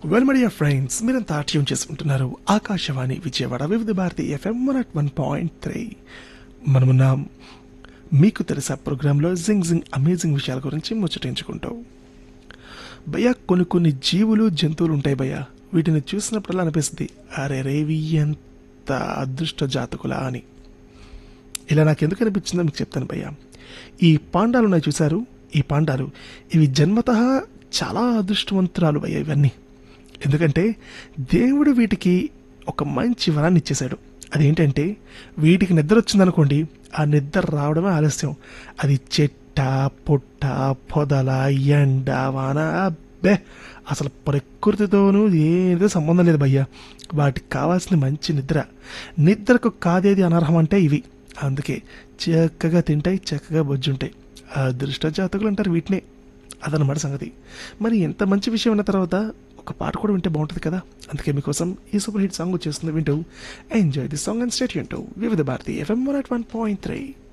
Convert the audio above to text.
well మడియా friends మీరంతా tune చేసుకుంటున్నారు Akashvani Vijayawada Vividh Bharati FM one at one point three మనమున్నాం మీకు తెలుసా ప్రోగ్రాంలో జింగ్ జింగ్ అమేజింగ్ విషయాల గురించి ముచ్చటించుకుంటావు భయ్యా కొన్ని కొన్ని జీవులు జంతువులు ఉంటాయి భయ్యా వీటిని చూసినప్పుడల్లా అనిపిస్తుంది అరే రేవి ఎంత అదృష్ట జాతకులా అని ఇలా నాకు ఎందుకు అనిపించిందో మీకు చెప్తాను భయ్యా ఈ పాండాలు ఉన్నాయి చూశారు ఈ పాండాలు ఇవి జన్మత చాలా అదృష్టవంతురాలు భయ్యా ఇవన్నీ ఎందుకంటే దేవుడు వీటికి ఒక మంచి వరాన్ని ఇచ్చేశాడు అదేంటంటే వీటికి నిద్ర వచ్చిందనుకోండి ఆ నిద్ర రావడమే ఆలస్యం అది చెట్ట పుట్ట పొదల ఎండ వాన అబ్బే అసలు ప్రకృతితోనూ ఏదో సంబంధం లేదు భయ్యా వాటికి కావాల్సిన మంచి నిద్ర నిద్రకు కాదేది అనర్హం అంటే ఇవి అందుకే చక్కగా తింటాయి చక్కగా బొజ్జుంటాయి అదృష్ట జాతకులు అంటారు వీటినే అదనమాట సంగతి మరి ఎంత మంచి విషయం ఉన్న తర్వాత ఒక పాట కూడా వింటే బాగుంటుంది కదా అందుకే మీకోసం ఈ సూపర్ హిట్ సాంగ్ వచ్చేస్తుంది వింటూ enjoy the song and state వింటూ Vividh Bharati FM one at one point three